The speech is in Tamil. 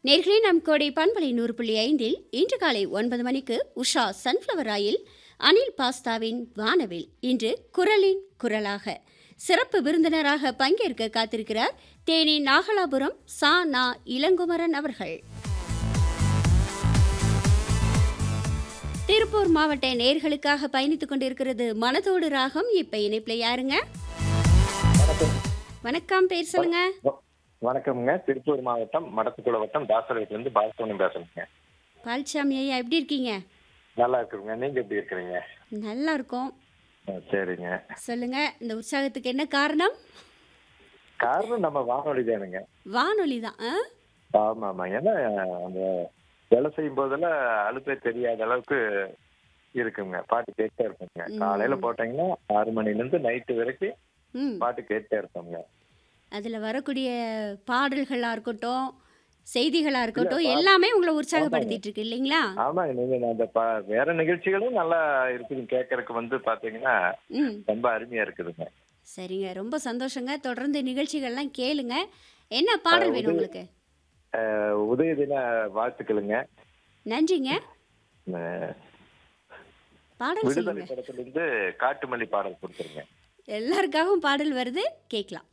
நேர்களே நம் கோடை பண்பலை நூறு புள்ளி ஐந்தில் இன்று காலை ஒன்பது மணிக்கு உஷா சன்ஃப்ளவர் ஆயில் அனில் பாஸ்தாவின் வானவில் இன்று குரலின் குரலாக சிறப்பு விருந்தினராக பங்கேற்க காத்திருக்கிறார் தேனி நாகலாபுரம் சா நா இளங்குமரன் அவர்கள் திருப்பூர் மாவட்ட நேர்களுக்காக பயணித்துக் கொண்டிருக்கிறது மனதோடு ராகம் இப்ப இணைப்புல யாருங்க வணக்கம் வணக்கம் பேர் சொல்லுங்க வ- வணக்கம்ங்க திருப்பூர் மாவட்டம் மடத்துக்குள வட்டம் தாசரத்துல இருந்து பாலசுவனம் பேசுறேங்க பால்சாமி ஐயா எப்படி இருக்கீங்க நல்லா இருக்குங்க நீங்க எப்படி இருக்கிறீங்க நல்லா இருக்கோம் ஆ, சரிங்க சொல்லுங்க இந்த உற்சாகத்துக்கு என்ன காரணம் காரணம் நம்ம வானொலி தானுங்க வானொலி தான் ஆ? ஆமா ஆமா ஏன்னா அந்த வேலை செய்யும் போதெல்லாம் அலுப்பே தெரியாத அளவுக்கு இருக்குங்க பாட்டு கேட்டே இருப்போங்க ம். காலையில போட்டீங்கன்னா ஆறு மணில இருந்து நைட்டு வரைக்கும் ம் பாட்டு கேட்டே இருப்போங்க அதில் வரக்கூடிய பாடல்களாக இருக்கட்டும் செய்திகளாக இருக்கட்டும் இல்ல, பா- எல்லாமே உங்களை உற்சாகப்படுத்திட்டு இருக்கு இல்லைங்களா ஆமாங்க நீங்க அந்த ப- வேற நிகழ்ச்சிகளும் நல்லா இருக்குது கேட்கறதுக்கு வந்து பாத்தீங்கன்னா ம் ரொம்ப அருமையா இருக்குதுங்க சரிங்க ரொம்ப சந்தோஷங்க தொடர்ந்து நிகழ்ச்சிகள்லாம் கேளுங்க என்ன பாடல் வேணும் உங்களுக்கு அஹ், உதய தின வாழ்த்துக்களுங்க நன்றிங்க அஹ், பாடல் விடுதலை சொல்லுங்க படத்துல இருந்து காட்டுமல்லி பாடல் கொடுத்துருங்க எல்லாருக்காகவும் பாடல் வருது கேட்கலாம்